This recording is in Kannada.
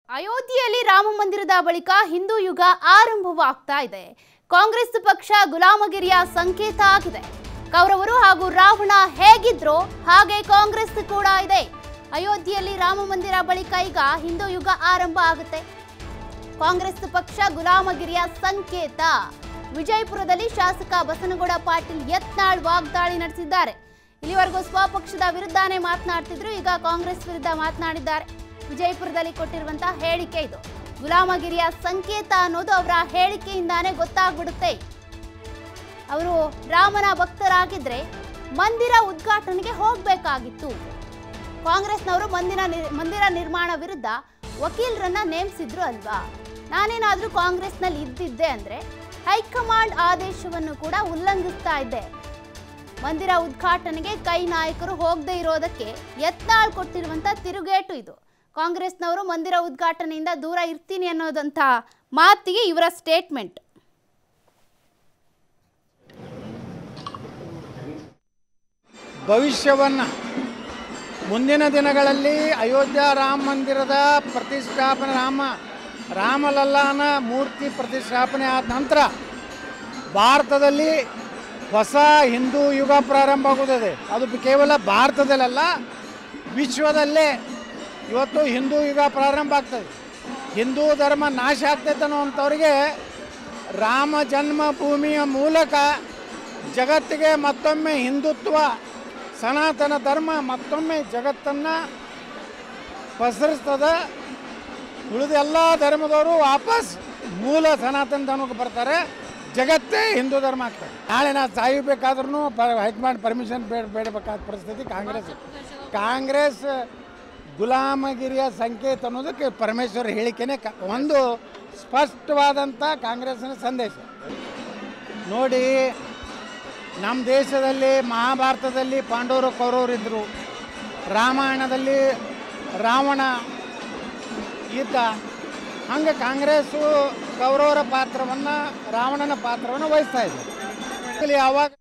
ಅಯೋಧ್ಯೆಯಲ್ಲಿ ರಾಮ ಮಂದಿರದ ಬಳಿಕ ಹಿಂದೂ ಯುಗ ಆರಂಭವಾಗ್ತಾ ಇದೆ ಕಾಂಗ್ರೆಸ್ ಪಕ್ಷ ಗುಲಾಮಗಿರಿಯ ಸಂಕೇತ ಆಗಿದೆ ಕೌರವರು ಹಾಗೂ ರಾವಣ ಹೇಗಿದ್ರೋ ಹಾಗೆ ಕಾಂಗ್ರೆಸ್ ಕೂಡ ಇದೆ ಅಯೋಧ್ಯೆಯಲ್ಲಿ ರಾಮ ಮಂದಿರ ಬಳಿಕ ಈಗ ಹಿಂದೂ ಯುಗ ಆರಂಭ ಆಗುತ್ತೆ ಕಾಂಗ್ರೆಸ್ ಪಕ್ಷ ಗುಲಾಮಗಿರಿಯ ಸಂಕೇತ ವಿಜಯಪುರದಲ್ಲಿ ಶಾಸಕ ಬಸನಗೌಡ ಪಾಟೀಲ್ ಯತ್ನಾಳ್ ವಾಗ್ದಾಳಿ ನಡೆಸಿದ್ದಾರೆ ಇಲ್ಲಿವರೆಗೂ ಸ್ವಪಕ್ಷದ ವಿರುದ್ಧನೇ ಮಾತನಾಡ್ತಿದ್ರು ಈಗ ಕಾಂಗ್ರೆಸ್ ವಿರುದ್ಧ ಮಾತನಾಡಿದ್ದಾರೆ ವಿಜಯಪುರದಲ್ಲಿ ಕೊಟ್ಟಿರುವಂತಹ ಹೇಳಿಕೆ ಇದು ಗುಲಾಮಗಿರಿಯ ಸಂಕೇತ ಅನ್ನೋದು ಅವರ ಹೇಳಿಕೆಯಿಂದಾನೇ ಗೊತ್ತಾಗ್ಬಿಡುತ್ತೆ ಅವರು ರಾಮನ ಭಕ್ತರಾಗಿದ್ರೆ ಮಂದಿರ ಉದ್ಘಾಟನೆಗೆ ಹೋಗಬೇಕಾಗಿತ್ತು ಕಾಂಗ್ರೆಸ್ನವರು ಮಂದಿರ ನಿರ್- ಮಂದಿರ ನಿರ್ಮಾಣ ವಿರುದ್ಧ ವಕೀಲರನ್ನ ನೇಮಿಸಿದ್ರು ಅಲ್ವಾ ನಾನೇನಾದ್ರೂ ಕಾಂಗ್ರೆಸ್ನಲ್ಲಿ ಇದ್ದಿದ್ದೆ ಅಂದ್ರೆ ಹೈಕಮಾಂಡ್ ಆದೇಶವನ್ನು ಕೂಡ ಉಲ್ಲಂಘಿಸ್ತಾ ಇದ್ದೆ ಮಂದಿರ ಉದ್ಘಾಟನೆಗೆ ಕೈ ನಾಯಕರು ಹೋಗದೆ ಇರೋದಕ್ಕೆ ಯತ್ನಾಳ್ ಕೊಟ್ಟಿರುವಂತ ತಿರುಗೇಟು ಇದು ಕಾಂಗ್ರೆಸ್ನವರು ಮಂದಿರ ಉದ್ಘಾಟನೆಯಿಂದ ದೂರ ಇರ್ತೀನಿ ಅನ್ನೋದಂಥ ಮಾತಿಗೆ ಇವರ ಸ್ಟೇಟ್ಮೆಂಟ್ ಭವಿಷ್ಯವನ್ನು ಮುಂದಿನ ದಿನಗಳಲ್ಲಿ ಅಯೋಧ್ಯ ರಾಮ ಮಂದಿರದ ಪ್ರತಿಷ್ಠಾಪನೆ ರಾಮ ರಾಮಲಲ್ಲಾನ ಮೂರ್ತಿ ಪ್ರತಿಷ್ಠಾಪನೆ ಆದ ನಂತರ ಭಾರತದಲ್ಲಿ ಹೊಸ ಹಿಂದೂ ಯುಗ ಪ್ರಾರಂಭ ಆಗುತ್ತದೆ ಅದು ಕೇವಲ ಭಾರತದಲ್ಲ ವಿಶ್ವದಲ್ಲೇ ಇವತ್ತು ಹಿಂದೂ ಯುಗ ಪ್ರಾರಂಭ ಆಗ್ತದೆ ಹಿಂದೂ ಧರ್ಮ ನಾಶ ಆಗ್ತೈತೆ ಅನ್ನೋವಂಥವ್ರಿಗೆ ರಾಮ ಜನ್ಮಭೂಮಿಯ ಮೂಲಕ ಜಗತ್ತಿಗೆ ಮತ್ತೊಮ್ಮೆ ಹಿಂದುತ್ವ ಸನಾತನ ಧರ್ಮ ಮತ್ತೊಮ್ಮೆ ಜಗತ್ತನ್ನು ಪಸರಿಸ್ತದ ಉಳಿದ ಎಲ್ಲ ಧರ್ಮದವರು ವಾಪಸ್ ಮೂಲ ಸನಾತನ ಧರ್ಮಕ್ಕೆ ಬರ್ತಾರೆ ಜಗತ್ತೇ ಹಿಂದೂ ಧರ್ಮ ಆಗ್ತದೆ ನಾಳೆ ನಾ ಸಾಯಬೇಕಾದ್ರೂ ಹೈಕಮಾಂಡ್ ಪರ್ಮಿಷನ್ ಬೇಡ ಬೇಡಬೇಕಾದ ಪರಿಸ್ಥಿತಿ ಕಾಂಗ್ರೆಸ್ ಕಾಂಗ್ರೆಸ್ ಗುಲಾಮಗಿರಿಯ ಸಂಕೇತ ಅನ್ನೋದಕ್ಕೆ ಪರಮೇಶ್ವರ ಹೇಳಿಕೆನೇ ಕ ಒಂದು ಸ್ಪಷ್ಟವಾದಂಥ ಕಾಂಗ್ರೆಸ್ಸಿನ ಸಂದೇಶ ನೋಡಿ ನಮ್ಮ ದೇಶದಲ್ಲಿ ಮಹಾಭಾರತದಲ್ಲಿ ಪಾಂಡವರು ಕೌರವರಿದ್ದರು ರಾಮಾಯಣದಲ್ಲಿ ರಾವಣ ಇದ್ದ ಹಂಗೆ ಕಾಂಗ್ರೆಸ್ಸು ಕೌರವರ ಪಾತ್ರವನ್ನು ರಾವಣನ ಪಾತ್ರವನ್ನು ವಹಿಸ್ತಾ ಇದೆ ಇಲ್ಲಿ ಯಾವಾಗ